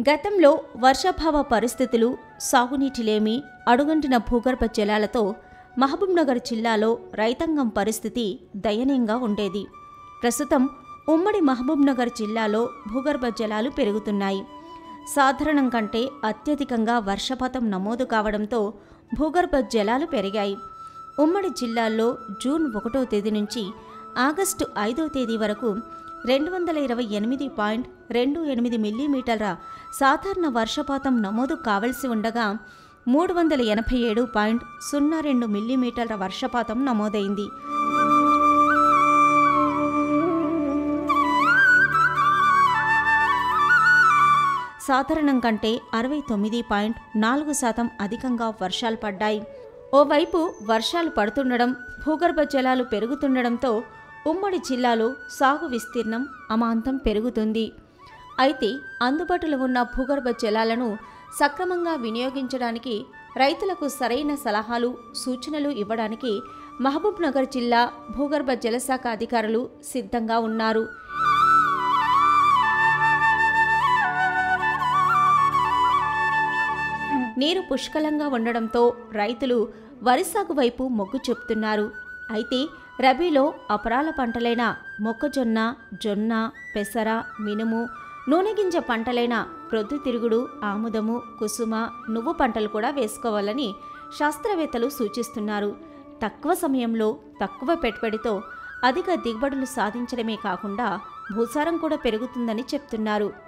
గతంలో వర్షాభావ పరిస్థితులు సాగునీటిలేమి అడుగంటిన భూగర్భ జలాలతో మహబూబ్నగర్ జిల్లాలో రైతాంగం పరిస్థితి దయనీయంగా ఉండేది ప్రస్తుతం ఉమ్మడి మహబూబ్నగర్ జిల్లాలో భూగర్భ జలాలు పెరుగుతున్నాయి సాధారణం కంటే అత్యధికంగా వర్షపాతం నమోదు కావడంతో భూగర్భ జలాలు పెరిగాయి ఉమ్మడి జిల్లాల్లో జూన్ ఒకటో తేదీ నుంచి ఆగస్టు ఐదో తేదీ వరకు రెండు వందల ఇరవై ఎనిమిది పాయింట్ రెండు ఎనిమిది మిల్లీమీటర్ల సాధారణ వర్షపాతం నమోదు కావలసి ఉండగా మూడు వందల ఎనభై ఏడు పాయింట్ సున్నా రెండు మిల్లీమీటర్ల వర్షపాతం నమోదైంది సాధారణం కంటే అరవై తొమ్మిది పాయింట్ నాలుగు శాతం అధికంగా వర్షాలు పడ్డాయి ఓవైపు వర్షాలు పడుతుండడం భూగర్భ జలాలు పెరుగుతుండడంతో ఉమ్మడి జిల్లాలో సాగు విస్తీర్ణం అమాంతం పెరుగుతుంది అయితే అందుబాటులో ఉన్న భూగర్భ జలాలను సక్రమంగా వినియోగించడానికి రైతులకు సరైన సలహాలు సూచనలు ఇవ్వడానికి మహబూబ్ నగర్ జిల్లా భూగర్భ జలశాఖ అధికారులు సిద్ధంగా ఉన్నారు నీరు పుష్కలంగా ఉండడంతో రైతులు వరి సాగు వైపు మొగ్గు చూపుతున్నారు అయితే రబీలో అపరాల పంటలైన మొక్కజొన్న జొన్న పెసర మినుము నూనె గింజ పంటలైన ప్రొద్దుతిరుగుడు ఆముదము కుసుమ నువ్వు పంటలు కూడా వేసుకోవాలని శాస్త్రవేత్తలు సూచిస్తున్నారు తక్కువ సమయంలో తక్కువ పెట్టుబడితో అధిక దిగుబడులు సాధించడమే కాకుండా భూసారం కూడా పెరుగుతుందని చెప్తున్నారు